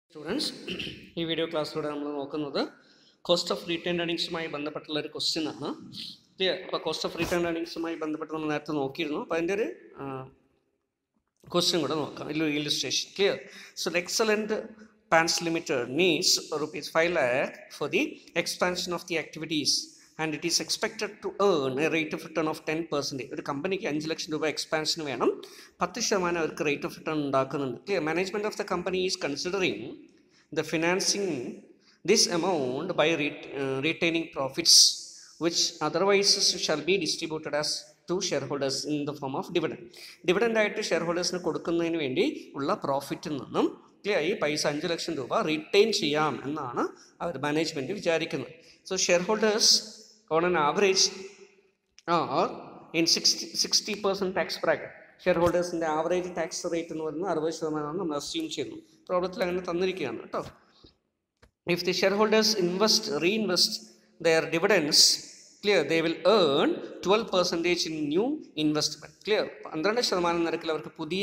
students ഈ video ക്ലാസ്സിലൂടെ നമ്മൾ നോക്കുന്നത് കോസ്റ്റ് ഓഫ് റീറ്റേൺ ഏണിങ്സുമായി ബന്ധപ്പെട്ടുള്ള ഒരു ക്വസ്റ്റ്യൻ ആണ് ക്ലിയർ അപ്പോൾ കോസ്റ്റ് ഓഫ് റീറ്റേൺ ഏണിങ്സുമായി ബന്ധപ്പെട്ട് നമ്മൾ നേരത്തെ നോക്കിയിരുന്നു അപ്പോൾ അതിൻ്റെ ഒരു ക്വസ്റ്റ്യൻ കൂടെ നോക്കാം ഇതിലൊരു illustration clear so Excellent Pans Limited needs rupees five lakh for the expansion of the activities and it is expected to earn a rate of return of ten percentage ഒരു കമ്പനിക്ക് അഞ്ച് ലക്ഷം രൂപ എക്സ്പാൻഷന് വേണം പത്ത് ശതമാനം അവർക്ക് റേറ്റ് ഓഫ് റിട്ടേൺ ഉണ്ടാക്കുന്നുണ്ട് clear management of the company is considering the financing this amount by ret- uh, retaining profits which otherwise shall be distributed as to shareholders in the form of dividend dividend ആയിട്ട് ഷെയർഹോൾഡേഴ്സിന് കൊടുക്കുന്നതിന് വേണ്ടി ഉള്ള പ്രോഫിറ്റിൽ നിന്നും clear ഈ പൈസ അഞ്ച് ലക്ഷം രൂപ return ചെയ്യാം എന്നാണ് അവർ മാനേജ്മെൻറ്റ് വിചാരിക്കുന്നത് so share holders on an average are in sixty sixty percent tax bracket share ഹോൾഡേഴ്സിൻ്റെ ആവറേജ് ടാക്സ് റേറ്റ് എന്ന് പറയുന്നത് അറുപത് ശതമാനമാണ് നമ്മൾ അസ്യൂം ചെയ്യുന്നു പ്രോബ്ലത്തിൽ അങ്ങനെ തന്നിരിക്കുകയാണ് കേട്ടോ if the share holders invest reinvest their dividends clear they will earn twelve percentage in new investment clear പന്ത്രണ്ട് ശതമാനം നിരക്കിൽ അവർക്ക് പുതിയ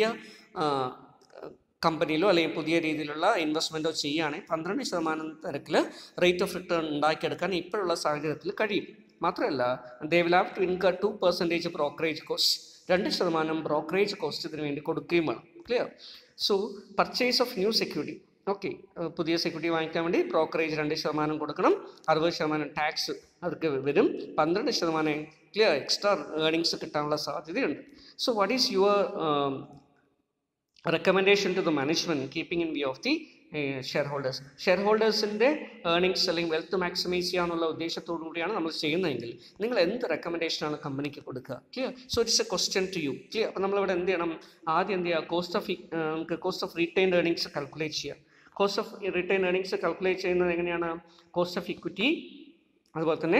കമ്പനിയിലോ അല്ലെങ്കിൽ പുതിയ രീതിയിലുള്ള ഇൻവെസ്റ്റ്മെൻറ്റോ ചെയ്യുകയാണെങ്കിൽ പന്ത്രണ്ട് ശതമാനം നിരക്കിൽ റേറ്റ് ഓഫ് റിട്ടേൺ ഉണ്ടാക്കിയെടുക്കാൻ ഇപ്പോഴുള്ള സാഹചര്യത്തിൽ കഴിയും മാത്രമല്ല they will have to incur two percentage brokerage cost രണ്ട് ശതമാനം ബ്രോക്കറേജ് കോസ്റ്റ് ഇതിന് വേണ്ടി കൊടുക്കുകയും വേണം clear so purchase of new security okay പുതിയ സെക്യൂരിറ്റി വാങ്ങിക്കാൻ വേണ്ടി ബ്രോക്കറേജ് രണ്ട് ശതമാനം കൊടുക്കണം അറുപത് ശതമാനം ടാക്സ് അവർക്ക് വരും പന്ത്രണ്ട് ശതമാനം ക്ലിയർ എക്സ്ട്രാ ഏർണിങ്സ് കിട്ടാനുള്ള സാധ്യതയുണ്ട് so what is your recommendation to the management keeping in view of the share holders share ഹോൾഡേഴ്സിൻ്റെ ഏർണിങ്സ് അല്ലെങ്കിൽ വെൽത്ത് മാക്സിമൈസ് ചെയ്യാന്നുള്ള ഉദ്ദേശത്തോടു കൂടിയാണ് നമ്മൾ ചെയ്യുന്നതെങ്കിൽ നിങ്ങൾ എന്ത് റെക്കമെൻഡേഷനാണ് കമ്പനിക്ക് കൊടുക്കുക clear so it's a question to you clear അപ്പോൾ നമ്മളിവിടെ എന്ത് ചെയ്യണം ആദ്യം എന്ത് ചെയ്യുക കോസ്റ്റ് ഓഫ് നമുക്ക് cost of retain earnings calculate ചെയ്യുക cost of return earnings calculate ചെയ്യുന്നത് എങ്ങനെയാണ് കോസ്റ്റ് ഓഫ് ഇക്വിറ്റി അതുപോലെ തന്നെ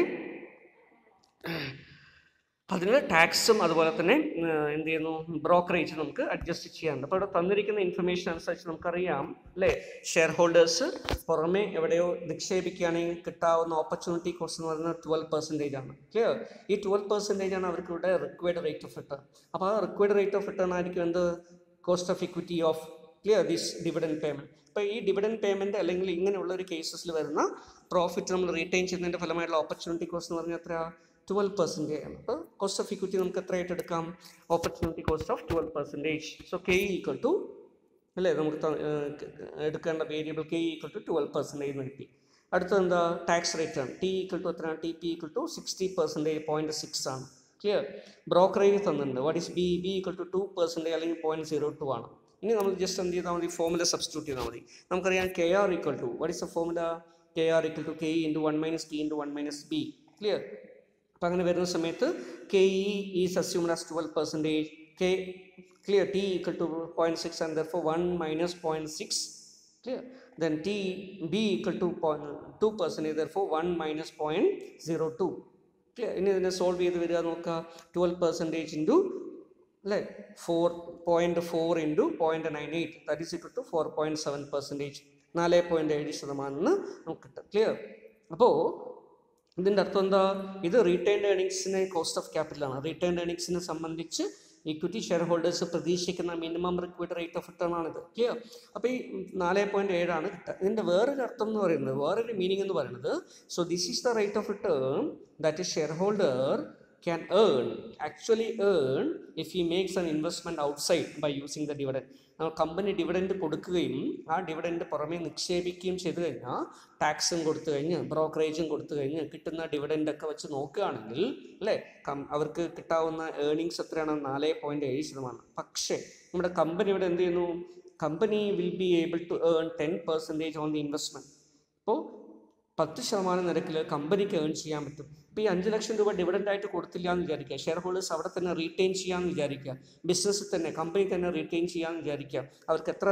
അതിന് ടാക്സും അതുപോലെ തന്നെ എന്ത് ചെയ്യുന്നു ബ്രോക്കറേജ് നമുക്ക് അഡ്ജസ്റ്റ് ചെയ്യാറുണ്ട് അപ്പോൾ ഇവിടെ തന്നിരിക്കുന്ന ഇൻഫർമേഷൻ അനുസരിച്ച് നമുക്കറിയാം അല്ലേ ഷെയർ ഹോൾഡേഴ്സ് പുറമെ എവിടെയോ നിക്ഷേപിക്കുകയാണെങ്കിൽ കിട്ടാവുന്ന ഓപ്പർച്യൂണിറ്റി കോസ്റ്റ് എന്ന് പറയുന്നത് ട്വൽവ് പെർസെൻറ്റേജ് ആണ് ക്ലിയർ ഈ ട്വൽവ് പെർസെൻറ്റേജ് ആണ് അവർക്ക് ഇവിടെ റിക്വയർഡ് റേറ്റ് ഓഫ് റിട്ടേൺ അപ്പോൾ ആ റിക്വയർഡ് റേറ്റ് ഓഫ് റിട്ടേൺ ആയിരിക്കും എന്ത് cost of equity of clear this dividend payment അപ്പോൾ ഈ ഡിവിഡൻ പേയ്മെൻറ്റ് അല്ലെങ്കിൽ ഇങ്ങനെയുള്ള ഒരു കേസസിൽ വരുന്ന പ്രോഫിറ്റ് നമ്മൾ റീറ്റെയിൻ ചെയ്യുന്നതിൻ്റെ ഫലമായിട്ടുള്ള ഓപ്പർച്യൂണിറ്റി കോസ്റ്റ് എന്ന് പറഞ്ഞാൽ എത്ര ട്വൽവ് പെർസെൻറ്റേജ് ആണ് അപ്പോൾ കോസ്റ്റ് ഓഫ് ഇക്വിറ്റി നമുക്ക് എത്രയായിട്ട് എടുക്കാം opportunity cost of twelve percentage so K equal to അല്ലേ നമുക്ക് എടുക്കേണ്ട variable K equal to twelve percentage എന്ന് കിട്ടി അടുത്തത് എന്താ ടാക്സ് റേറ്റ് ആണ് ടി ഈക്വൽ ടു എത്രയാണ് T P equal to sixty percentage point six ആണ് ക്ലിയർ ബ്രോക്കറേജ് തന്നിട്ടുണ്ട് what is B B equal to two percentage അല്ലെങ്കിൽ പോയിൻറ്റ് സീറോ ടു ആണ് ഇനി നമ്മൾ ജസ്റ്റ് എന്ത് ചെയ്താൽ മതി ഫോമുല സബ്സ്റ്റിറ്റ്യൂട്ട് ചെയ്താൽ മതി നമുക്കറിയാം K R equal to what is a formula K R equal to K into one minus T into one minus B clear അപ്പോൾ അങ്ങനെ വരുന്ന സമയത്ത് K E is assumed as twelve percentage K clear T equal to point six and therefore one minus point six clear then T B equal to two percentage therefore one minus point zero two clear ഇനി ഇതിനെ solve ചെയ്ത് വരിക നോക്കുക twelve percentage into അല്ലേ four point four into point nine eight that is equal to four point seven percentage നാല് പോയിൻറ്റ് ഏഴ് ശതമാനം നമുക്ക് കിട്ടും ക്ലിയർ അപ്പോൾ ഇതിൻ്റെ അർത്ഥം എന്താ ഇത് റീറ്റേൺ ഏണിങ്സിന് കോസ്റ്റ് ഓഫ് ക്യാപിറ്റലാണ് റീറ്റേൺ ഏണിങ്സിനെ സംബന്ധിച്ച് ഇക്വിറ്റി ഷെയർ ഹോൾഡേഴ്സ് പ്രതീക്ഷിക്കുന്ന minimum required rate of return ആണിത് ക്ലിയർ അപ്പോൾ ഈ നാല് പോയിൻറ്റ് ഏഴാണ് കിട്ടുക ഇതിൻ്റെ വേറൊരു അർത്ഥം എന്ന് പറയുന്നത് വേറൊരു മീനിങ് എന്ന് പറയുന്നത് so this is the rate of return that is share holder can earn actually earn if he makes an investment outside by using the dividend company dividend കൊടുക്കുകയും ആ ഡിവിഡൻഡ് പുറമേ നിക്ഷേപിക്കുകയും ചെയ്തു കഴിഞ്ഞാൽ ടാക്സും കൊടുത്തു കഴിഞ്ഞ് ബ്രോക്കറേജും കൊടുത്തു കഴിഞ്ഞ് കിട്ടുന്ന ഡിവിഡൻഡ് ഒക്കെ വെച്ച് നോക്കുകയാണെങ്കിൽ അല്ലേ അവർക്ക് കിട്ടാവുന്ന ഏർണിങ്സ് എത്രയാണ് നാല് പോയിൻറ്റ് ഏഴ് ശതമാനം പക്ഷേ നമ്മുടെ കമ്പനി ഇവിടെ എന്ത് ചെയ്യുന്നു company will be able to earn ten percentage on the investment അപ്പോൾ പത്ത് ശതമാനം നിരക്കിൽ കമ്പനിക്ക് ഏൺ ചെയ്യാൻ പറ്റും ഇപ്പോൾ ഈ അഞ്ച് ലക്ഷം രൂപ ഡിവിഡൻ്റ് ആയിട്ട് കൊടുത്തില്ല എന്ന് വിചാരിക്കുക ഷെയർ ഹോൾഡേഴ്സ് അവിടെ തന്നെ റീറ്റെയിൻ ചെയ്യാമെന്ന് വിചാരിക്കുക ബിസിനസ്സിൽ തന്നെ കമ്പനി തന്നെ റീറ്റെയിൻ ചെയ്യാമെന്ന് വിചാരിക്കുക അവർക്ക് എത്ര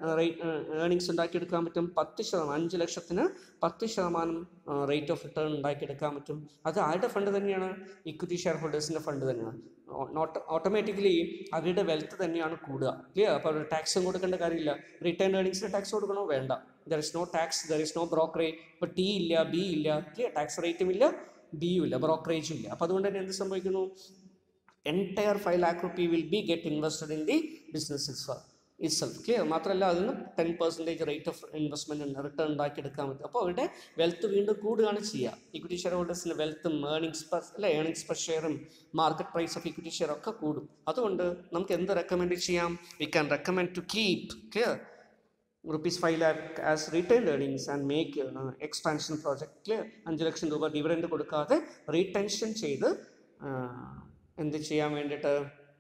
ഏണിങ്സ് ഉണ്ടാക്കിയെടുക്കാൻ പറ്റും പത്ത് ശതമാനം അഞ്ച് ലക്ഷത്തിന് പത്ത് ശതമാനം റേറ്റ് ഓഫ് റിട്ടേൺ ഉണ്ടാക്കിയെടുക്കാൻ പറ്റും അത് ആരുടെ ഫണ്ട് തന്നെയാണ് ഇക്വിറ്റി ഷെയർ ഹോൾഡേഴ്സിൻ്റെ ഫണ്ട് തന്നെയാണ് നോട്ട് ഓട്ടോമാറ്റിക്കലി അവരുടെ വെൽത്ത് തന്നെയാണ് കൂടുക ക്ലിയർ അപ്പോൾ അവർ ടാക്സും കൊടുക്കേണ്ട കാര്യമില്ല റിട്ടേൺ ഏണിങ്സിന് ടാക്സ് കൊടുക്കണോ വേണ്ട there is no tax there is no brokerage ഇപ്പോൾ ടി ഇല്ല ബി ഇല്ല ക്ലിയർ ടാക്സ് റേറ്റും ഇല്ല ബിയും ഇല്ല ബ്രോക്കറേജും ഇല്ല അപ്പോൾ അതുകൊണ്ട് തന്നെ എന്ത് സംഭവിക്കുന്നു entire 5 lakh rupee will be get invested in the business itself itself clear മാത്രമല്ല അതിന് ten percentage rate of investment return ഉണ്ടാക്കിയെടുക്കാൻ പറ്റും അപ്പോൾ അവരുടെ വെൽത്ത് വീണ്ടും കൂടുകയാണ് ചെയ്യുക ഇക്വിറ്റി ഷെയർ ഹോൾഡേഴ്സിൻ്റെ വെൽത്തും ഏർണിങ്സ് പെർ അല്ലെ ഏർണിങ്സ് പെർ ഷെയറും market price of equity share ഒക്കെ കൂടും അതുകൊണ്ട് നമുക്ക് എന്ത് റെക്കമെൻഡ് ചെയ്യാം we can recommend to keep clear rupees five lakh as retain earnings and make expansion പ്രോജക്റ്റിൽ അഞ്ച് ലക്ഷം രൂപ ഡിവിഡൻഡ് കൊടുക്കാതെ റീടെൻഷൻ ചെയ്ത് എന്ത് ചെയ്യാൻ വേണ്ടിയിട്ട്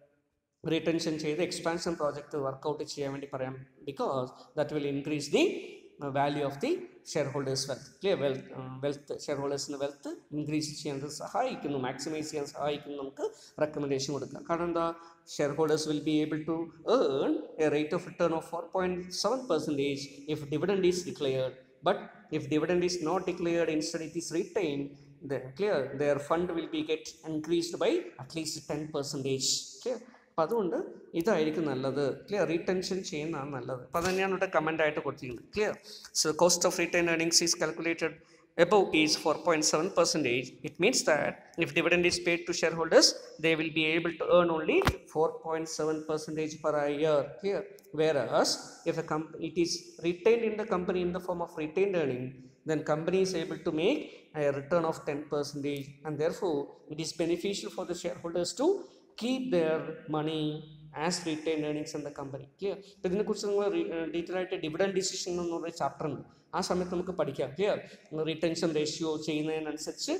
റീടെൻഷൻ ചെയ്ത് എക്സ്പാൻഷൻ പ്രോജക്റ്റ് വർക്കൗട്ട് ചെയ്യാൻ വേണ്ടി പറയാം because that will increase the value of the share holders wealth clear wealth wealth share ഹോൾഡേഴ്സിന് വെൽത്ത് ഇൻക്രീസ് ചെയ്യാൻ ഇത് സഹായിക്കുന്നു മാക്സിമൈസ് ചെയ്യാൻ സഹായിക്കുന്നു നമുക്ക് റെക്കമെൻഡേഷൻ കൊടുക്കാം കാരണം എന്താ share holders will be able to earn a rate of return of four point seven percentage if dividend is declared but if dividend is not declared instead it is retain the clear their fund will be get increased by at least 10 percentage clear അപ്പം അതുകൊണ്ട് ഇതായിരിക്കും നല്ലത് clear retention ചെയ്യുന്നതാണ് നല്ലത് അപ്പോൾ അത് തന്നെയാണ് ഇവിടെ കമൻ്റ് ആയിട്ട് കൊടുത്തിരിക്കുന്നത് clear so cost of retain earnings is calculated above is 4.7 percentage it means that if dividend is paid to shareholders they will be able to earn only 4.7 percentage per year clear whereas if a company it is retained in the company in the form of retained earning then company is able to make a return of 10 percentage and therefore it is beneficial for the shareholders to keep their money as retain earnings എന്ന company clear അപ്പോൾ ഇതിനെക്കുറിച്ച് നിങ്ങൾ detail ആയിട്ട് dividend decision എന്ന് പറഞ്ഞ chapter ഉണ്ട് ആ സമയത്ത് നമുക്ക് പഠിക്കാം ക്ലിയർ റീറ്റൻഷൻ റേഷ്യോ ചെയ്യുന്നതിനനുസരിച്ച്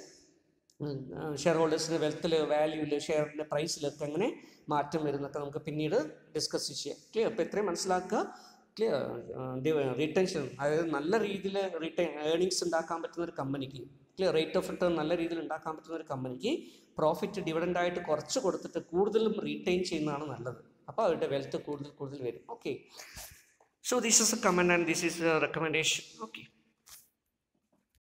ഷെയർ ഹോൾഡേഴ്സിൻ്റെ വെൽത്തിൽ വാല്യൂവിൽ ഷെയറിൻ്റെ പ്രൈസിലൊക്കെ എങ്ങനെ മാറ്റം വരുന്നൊക്കെ നമുക്ക് പിന്നീട് ഡിസ്കസ് ചെയ്യാം ക്ലിയർ അപ്പോൾ ഇത്രയും മനസ്സിലാക്കുക ക്ലിയർ റീറ്റൻഷൻ അതായത് നല്ല രീതിയിൽ റീറ്റൈൻ ഏർണിങ്സ് ഉണ്ടാക്കാൻ പറ്റുന്ന ഒരു കമ്പനിക്ക് ക്ലിയർ റേറ്റ് ഓഫ് റിട്ടേൺ നല്ല രീതിയിൽ ഉണ്ടാക്കാൻ പറ്റുന്ന ഒരു കമ്പനിക്ക് പ്രോഫിറ്റ് ഡിവിഡൻ്റ് ആയിട്ട് കുറച്ച് കൊടുത്തിട്ട് കൂടുതലും റീറ്റെയിൻ ചെയ്യുന്നതാണ് നല്ലത് അപ്പോൾ അവരുടെ വെൽത്ത് കൂടുതൽ കൂടുതൽ വരും okay so this is a comment and this is a recommendation okay